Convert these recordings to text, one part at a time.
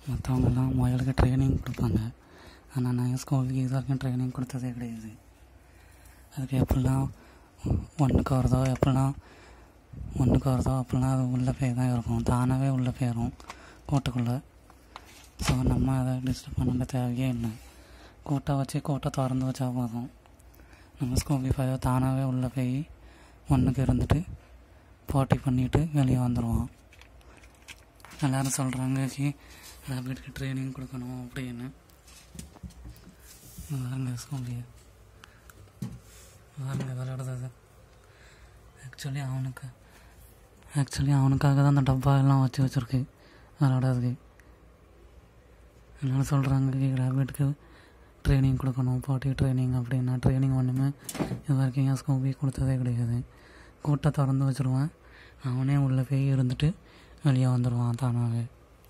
மற்றவங்கெல்லாம் முயலுக்கு ட்ரைனிங் கொடுப்பாங்க ஆனால் நான் என் ஸ்கூலுக்கு இது வரைக்கும் ட்ரைனிங் கொடுத்ததே கிடையாது அதுக்கு எப்படிலாம் ஒன்றுக்கு வருதோ எப்படிலாம் ஒன்றுக்கு வருதோ அப்படிலாம் அது உள்ளே போய் தான் இருக்கும் தானாகவே உள்ளே போயிடும் கூட்டுக்குள்ளே ஸோ நம்ம அதை டிஸ்டர்ப் பண்ண தேவையே இல்லை கூட்டை வச்சு கூட்டை திறந்து வச்சா போதும் நம்ம ஸ்கூபி ஃபைவ் தானாகவே உள்ளே போய் ஒன்றுக்கு இருந்துட்டு போட்டி பண்ணிவிட்டு வெளியே வந்துடுவான் எல்லோரும் சொல்கிறாங்க கி ரேபிட்க்கு ட்ரைனிங் கொடுக்கணும் அப்படின்னு வாங்க ஸ்கூபியை வாங்க விளையாடுறது ஆக்சுவலி அவனுக்கு ஆக்சுவலி அவனுக்காக தான் அந்த டப்பா எல்லாம் வச்சு வச்சுருக்கு விளையாடுறதுக்கு எல்லாரும் சொல்கிறாங்க ரேபிட்க்கு ட்ரைனிங் கொடுக்கணும் போட்டி ட்ரைனிங் அப்படின்னா ட்ரைனிங் ஒன்றுமே இது வரைக்கும் என் ஸ்கூபி கொடுத்ததே கிடையாது கூட்டை திறந்து வச்சுருவேன் அவனே உள்ளே போய் இருந்துட்டு வெளியே வந்துடுவான் தானாகவே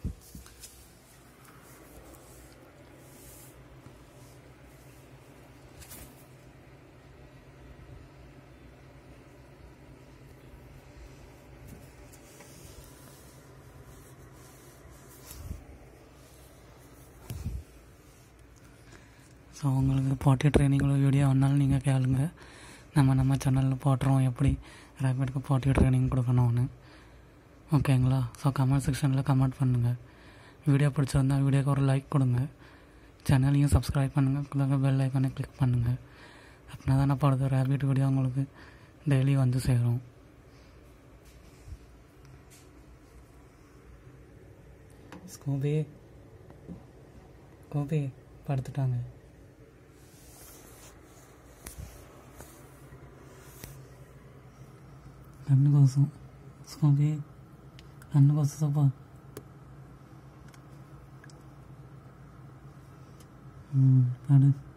ஸோ உங்களுக்கு போட்டி ட்ரைனிங்களோ வீடியோ வந்தாலும் நீங்கள் கேளுங்க நம்ம நம்ம சேனலில் போட்டுருவோம் எப்படி ரேபிட்க்கு போட்டி ட்ரைனிங் கொடுக்கணும்னு ஓகேங்களா ஸோ கமெண்ட் செக்ஷனில் கமெண்ட் பண்ணுங்கள் வீடியோ பிடிச்சிருந்தா வீடியோக்கு ஒரு லைக் கொடுங்க சேனலையும் சப்ஸ்கிரைப் பண்ணுங்கள் பெல் ஐக்கானே கிளிக் பண்ணுங்கள் அப்படின்னா தான் நான் போடுறது ரேபிட் வீடியோ உங்களுக்கு டெய்லி வந்து சேரும் ஸ்கூபி கோபி படுத்துட்டாங்க కన్ను కోసం స్కూబీ కన్ను కోసం సోపా పడు